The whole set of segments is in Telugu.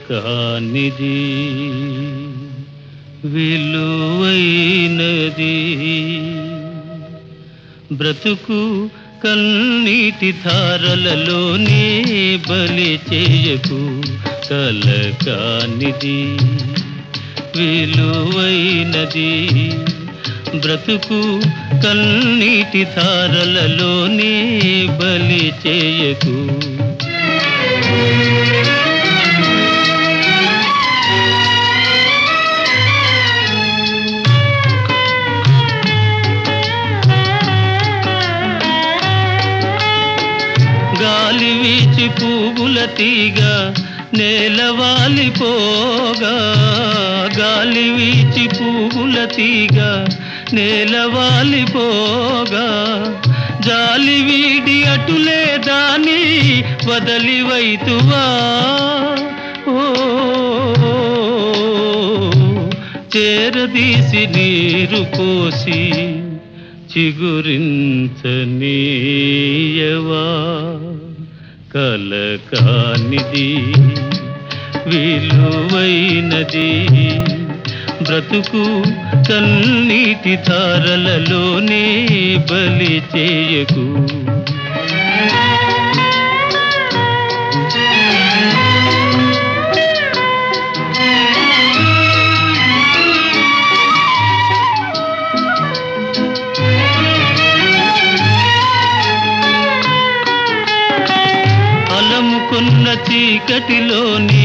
కానిది విలువైనది బ్రతుకు కన్నీటి ధారలలోనే బలి చేయకు కల కానిది విలువైనది బ్రతుకు కన్నీటి ధారలలోనే బలి చేయకు గాలి వీచి పువ్వుల తీగ నేలవాలిపోగా గాలి వీచి పువ్వుల తీగ నేలవాలిపోగా జాలి వీడి అటులే దాని వదలి వైతువా ఓ చేరదీసి నీరు పోసి చిగురించనీయవా కలకానిది విలువైనది బ్రతుకు కన్నీటి ధారలలోనే బలి చేయకు అలముకున్న చీకటిలోని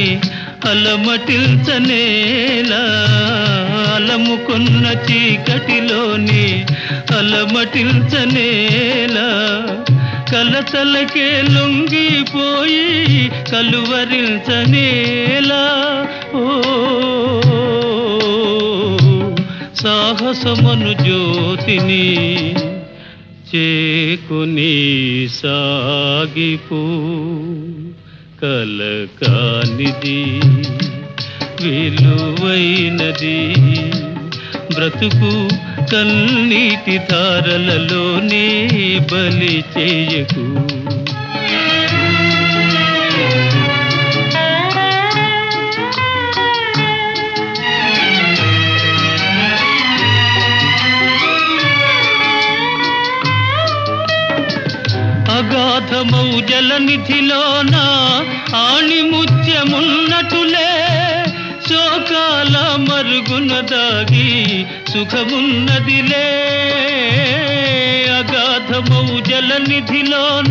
అలమటిల్చనేలా అలముకున్న చీకటిలోని అలమటిల్చనేలా కలతలకే లొంగిపోయి కలువరించనేలా ఓ సాహసమను జ్యోతిని చేకుని సాగిపో కలకానిది విలువైనది బ్రతుకు కన్నీటి ధారలలోనే బలి చేయకు అగాధమౌ జలనిధిలోన ఆణిముత్యమున్నటులే శోకాల మరుగున దాగి సుఖమున్నదిలే అగాధమౌ జలనిధిలోన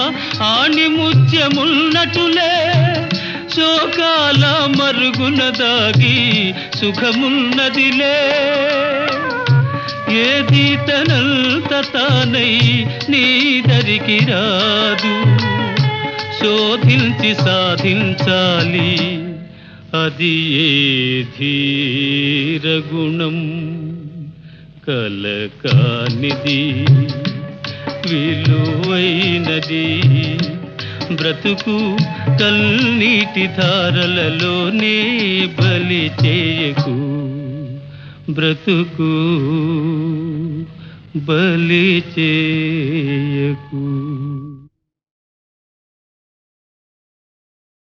ఆణిముత్యమున్నటులే శోకాల మరుగున దాగి సుఖమున్నదిలే ఏది తనంత తానై నీ దరికి రాదు శోధించి సాధించాలి అది ఏ ధీరగుణం కలకానిది విలువైనది బ్రతుకు కన్నీటి ధారలలోనే బలి చేయకు బ్రతుకు బలి చేయకు